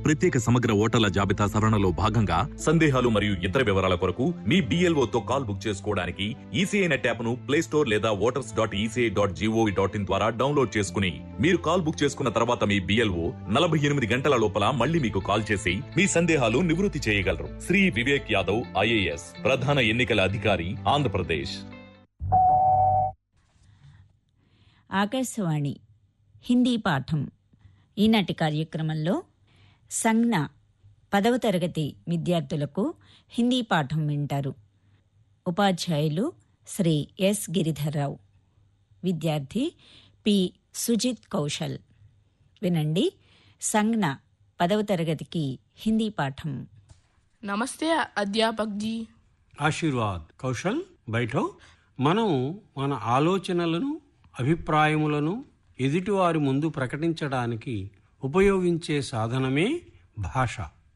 ప్రత్యేక సమగ్ర ఓటర్ల జాబితా సవరణలో భాగంగా సందేహాలు మరియు ఇతర వివరాల కొరకు మీ BLO తో కాల్ బుక్ చేసుకోవడానికి ఈసీఐ నెట్ యాప్ ను ప్లే స్టోర్ లేదా voters dot ECI dot GOV dot in ద్వారా డౌన్లోడ్ చేసుకుని మీరు కాల్ బుక్ చేసుకున్న తర్వాత మీ బిఎల్ఓ నలభై ఎనిమిది గంటల లోపల మళ్ళీ మీకు కాల్ చేసి మీ సందేహాలు నివృత్తి చేయగలరు శ్రీ వివేక్ యాదవ్ ఐఏఎస్ ప్రధాన ఎన్నికల అధికారి ఆంధ్రప్రదేశ్ ఆకాశవాణి హిందీ పాఠం ఈనాటి కార్యక్రమంలో సంజ్ఞ పదవ తరగతి విద్యార్థులకు హిందీ పాఠం వింటారు ఉపాధ్యాయులు శ్రీ ఎస్ గిరిధర్రావు విద్యార్థి పి సుజిత్ కౌశల్ వినండి సంజ్ఞ పదవ తరగతికి హిందీ పాఠం నమస్తే అధ్యాపక్ జీ ఆశీర్వాద్ కౌశల్ బయట మనం మన ఆలోచనలను అభిప్రాయములను ఎదుటివారి ముందు ప్రకటించడానికి ఉపయోగించే సాధనమే భాష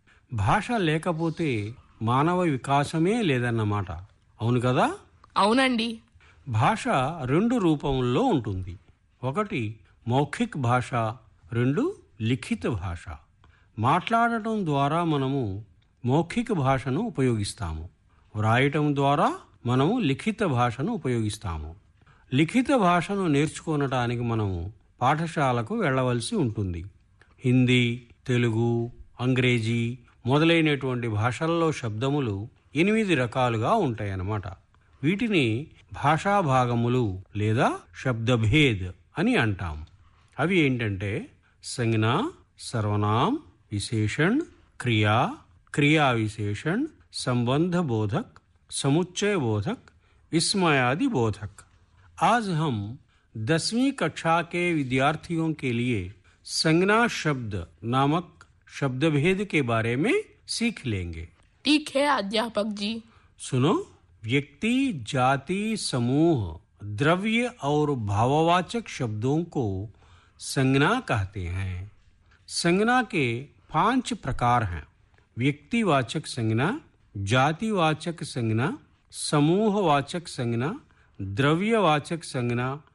భాష లేకపోతే మానవ వికాసమే లేదన్నమాట అవును కదా అవునండి భాష రెండు రూపంలో ఉంటుంది ఒకటి మౌఖిక్ భాష రెండు లిఖిత భాష మాట్లాడటం ద్వారా మనము మౌఖిక భాషను ఉపయోగిస్తాము వ్రాయటం ద్వారా మనము లిఖిత భాషను ఉపయోగిస్తాము లిఖిత భాషను నేర్చుకోనటానికి మనము పాఠశాలకు వెళ్ళవలసి ఉంటుంది హిందీ తెలుగు అంగ్రేజీ మొదలైనటువంటి భాషల్లో శబ్దములు ఎనిమిది రకాలుగా ఉంటాయన్నమాట వీటిని భాషా భాగములు లేదా శబ్దభేద్ అని అంటాం అవి ఏంటంటే సంజ్ఞ సర్వనాం విశేషణ్ క్రియా क्रिया विशेषण संबंध बोधक समुच्चय बोधक विस्मयादि बोधक आज हम दसवीं कक्षा के विद्यार्थियों के लिए संज्ञा शब्द नामक शब्दभेद के बारे में सीख लेंगे ठीक है अध्यापक जी सुनो व्यक्ति जाति समूह द्रव्य और भाववाचक शब्दों को संज्ञा कहते हैं संज्ञा के पांच प्रकार हैं व्यक्तिवाचक संज्ञा जातिवाचक संज्ञा समूहवाचक संज्ञा द्रव्यवाचक संज्ञा